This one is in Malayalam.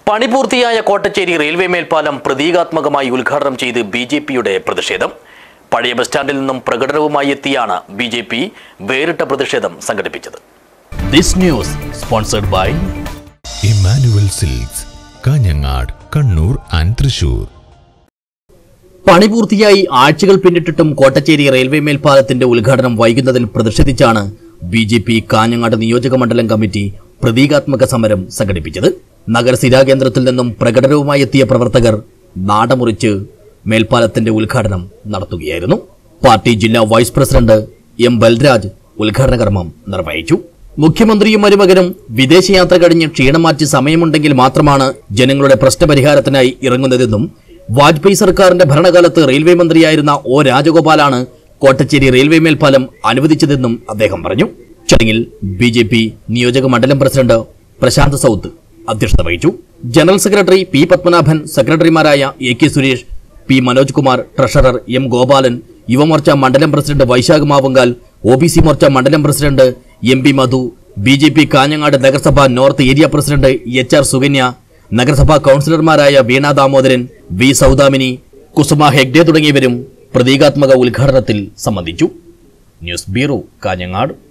പണി പൂർത്തിയായ കോട്ടച്ചേരി റെയിൽവേ മേൽപ്പാലം പ്രതീകാത്മകമായി ഉദ്ഘാടനം ചെയ്ത് ബി ജെ പിയുടെ പ്രതിഷേധം പഴയ ബസ് സ്റ്റാൻഡിൽ നിന്നും പ്രകടനവുമായി എത്തിയാണ് ബി ജെ പി വേറിട്ട പ്രതിഷേധം സംഘടിപ്പിച്ചത് this news sponsored by Emmanuel Silks Kanhangad Kannur and Thrissur പണി പൂർത്തിയായി ആഴ്ചകൾ പിന്നിട്ടിട്ടും കോട്ടച്ചേരി റെയിൽവേ മേൽപ്പാലത്തിന്റെ ഉദ്ഘാടനം വൈകുന്നതിൽ പ്രതിഷേധിച്ചാണ് ബി ജെ പി കാഞ്ഞങ്ങാട് നിയോജക മണ്ഡലം കമ്മിറ്റി പ്രതീകാത്മക സമരം സംഘടിപ്പിച്ചത് നഗര സ്ഥിരാകേന്ദ്രത്തിൽ നിന്നും പ്രകടനവുമായി എത്തിയ പ്രവർത്തകർ നാടമുറിച്ച് മേൽപ്പാലത്തിന്റെ ഉദ്ഘാടനം നടത്തുകയായിരുന്നു പാർട്ടി ജില്ലാ വൈസ് പ്രസിഡന്റ് എം ബൽരാജ് ഉദ്ഘാടന കർമ്മം നിർവഹിച്ചു മുഖ്യമന്ത്രിയും മരുമകനും വിദേശയാത്ര കഴിഞ്ഞ് ക്ഷീണം മാറ്റി സമയമുണ്ടെങ്കിൽ മാത്രമാണ് ജനങ്ങളുടെ പ്രശ്നപരിഹാരത്തിനായി ഇറങ്ങുന്നതെന്നും വാജ്പേയി സർക്കാരിന്റെ ഭരണകാലത്ത് റെയിൽവേ മന്ത്രിയായിരുന്ന ഒ രാജഗോപാലാണ് കോട്ടച്ചേരി റെയിൽവേ മേൽപ്പാലം അനുവദിച്ചതെന്നും അദ്ദേഹം പറഞ്ഞു ചടങ്ങിൽ ബി ജെ പി നിയോജക മണ്ഡലം പ്രസിഡന്റ് പ്രശാന്ത് സൌത്ത് അധ്യക്ഷത വഹിച്ചു ജനറൽ സെക്രട്ടറി പി പത്മനാഭൻ സെക്രട്ടറിമാരായ A K Suresh P Manoj Kumar treasurer M Gopalan Yuvamorcha മണ്ഡലം president Vaishakh Mavungal O B C Morcha മണ്ഡലം president M P Madhu B J P Kanhangad നഗരസഭ north area president H R Sukanya നഗരസഭാ കൗൺസിലർമാരായ വീണ ദാമോദരൻ വി സൗദാമിനി കുസുമ ഹെഗ്ഡെ തുടങ്ങിയവരും പ്രതീകാത്മക ഉദ്ഘാടനത്തിൽ സംബന്ധിച്ചു ന്യൂസ് ബ്യൂറോ കാഞ്ഞങ്ങാട്